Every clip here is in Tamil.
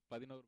பதினோரு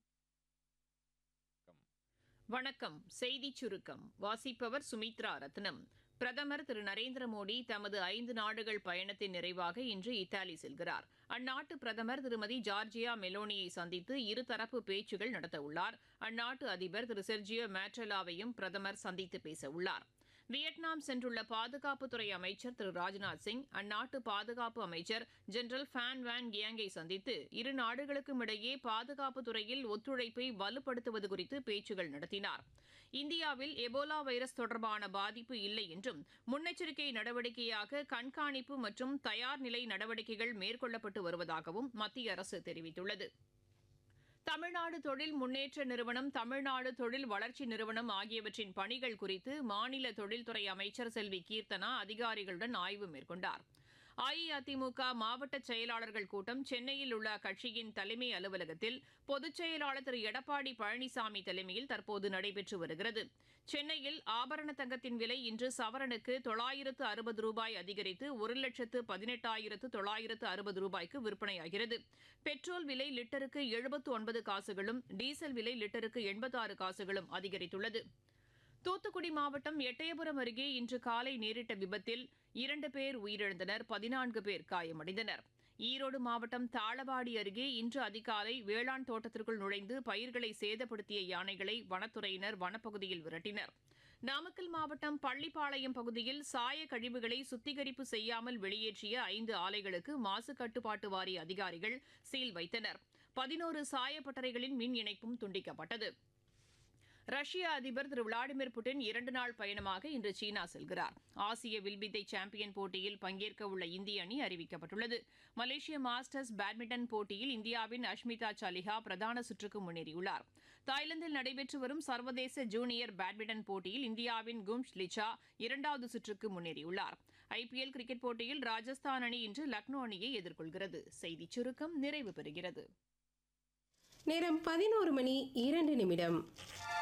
வணக்கம் செய்திச் சுருக்கம் வாசிப்பவர் சுமித்ரா ரத்னம் பிரதமர் திரு நரேந்திர மோடி தமது ஐந்து நாடுகள் பயணத்தின் நிறைவாக இன்று இத்தாலி செல்கிறார் அந்நாட்டு பிரதமர் திருமதி ஜார்ஜியா மெலோனியை சந்தித்து இருதரப்பு பேச்சுகள் நடத்தவுள்ளார் அந்நாட்டு அதிபர் திரு செர்ஜியோ மேட்ரலாவையும் பிரதமர் சந்தித்து பேசவுள்ளார் வியட்நாம் சென்றுள்ள பாதுகாப்புத்துறை அமைச்சர் திரு ராஜ்நாத் சிங் அந்நாட்டு பாதுகாப்பு அமைச்சர் ஜெனரல் ஃபேன் வேன் கியாங்கை சந்தித்து இரு நாடுகளுக்கும் இடையே பாதுகாப்பு துறையில் ஒத்துழைப்பை வலுப்படுத்துவது குறித்து பேச்சுகள் நடத்தினார் இந்தியாவில் எபோலா வைரஸ் தொடர்பான பாதிப்பு இல்லை என்றும் முன்னெச்சரிக்கை நடவடிக்கையாக கண்காணிப்பு மற்றும் தயார் நிலை நடவடிக்கைகள் மேற்கொள்ளப்பட்டு வருவதாகவும் மத்திய அரசு தெரிவித்துள்ளது தமிழ்நாடு தொழில் முன்னேற்ற நிறுவனம் தமிழ்நாடு தொழில் வளர்ச்சி நிறுவனம் ஆகியவற்றின் பணிகள் குறித்து மாநில தொழில்துறை அமைச்சர் செல்வி கீர்த்தனா அதிகாரிகளுடன் ஆய்வு மேற்கொண்டார் அஇஅதிமுக மாவட்ட செயலாளர்கள் கூட்டம் சென்னையில் உள்ள அக்கட்சியின் தலைமை அலுவலகத்தில் பொதுச் செயலாளர் திரு எடப்பாடி பழனிசாமி தலைமையில் தற்போது நடைபெற்று வருகிறது சென்னையில் ஆபரண தங்கத்தின் விலை இன்று சவரனுக்கு தொள்ளாயிரத்து அறுபது ரூபாய் அதிகரித்து ஒரு லட்சத்து பதினெட்டாயிரத்து தொள்ளாயிரத்து அறுபது ரூபாய்க்கு விற்பனையாகிறது பெட்ரோல் விலை லிட்டருக்கு எழுபத்து ஒன்பது காசுகளும் டீசல் விலை லிட்டருக்கு எண்பத்தாறு காசுகளும் அதிகரித்துள்ளது தூத்துக்குடி மாவட்டம் எட்டயபுரம் அருகே இன்று காலை நேரிட்ட விபத்தில் இரண்டு பேர் உயிரிழந்தனர் பதினான்கு பேர் காயமடைந்தனர் ஈரோடு மாவட்டம் தாளவாடி அருகே இன்று அதிகாலை வேளாண் தோட்டத்திற்குள் நுழைந்து பயிர்களை சேதப்படுத்திய யானைகளை வனத்துறையினர் வனப்பகுதியில் விரட்டினர் நாமக்கல் மாவட்டம் பள்ளிப்பாளையம் பகுதியில் சாய கழிவுகளை சுத்திகரிப்பு செய்யாமல் வெளியேற்றிய ஐந்து ஆலைகளுக்கு மாசு கட்டுப்பாட்டு வாரிய அதிகாரிகள் சீல் வைத்தனர் பதினோரு சாயப்பட்டறைகளின் மின் இணைப்பும் துண்டிக்கப்பட்டது ரஷ்ய அதிபர் திரு விளாடிமிர் புட்டின் இரண்டு நாள் பயணமாக இன்று சீனா செல்கிறார் ஆசிய வில்வித்தை சாம்பியன் போட்டியில் பங்கேற்க உள்ள இந்திய அணி அறிவிக்கப்பட்டுள்ளது மலேசிய மாஸ்டர்ஸ் பேட்மிண்டன் போட்டியில் இந்தியாவின் அஷ்மிதா சாலிஹா பிரதான சுற்றுக்கு முன்னேறியுள்ளார் தாய்லாந்தில் நடைபெற்று வரும் சர்வதேச ஜூனியர் பேட்மிண்டன் போட்டியில் இந்தியாவின் கும்ஷ் லிச்சா இரண்டாவது சுற்றுக்கு முன்னேறியுள்ளார் ஐபிஎல் கிரிக்கெட் போட்டியில் ராஜஸ்தான் அணி இன்று லக்னோ அணியை எதிர்கொள்கிறது செய்திச் சுருக்கம் நிறைவு பெறுகிறது நேரம் பதினோரு மணி இரண்டு நிமிடம்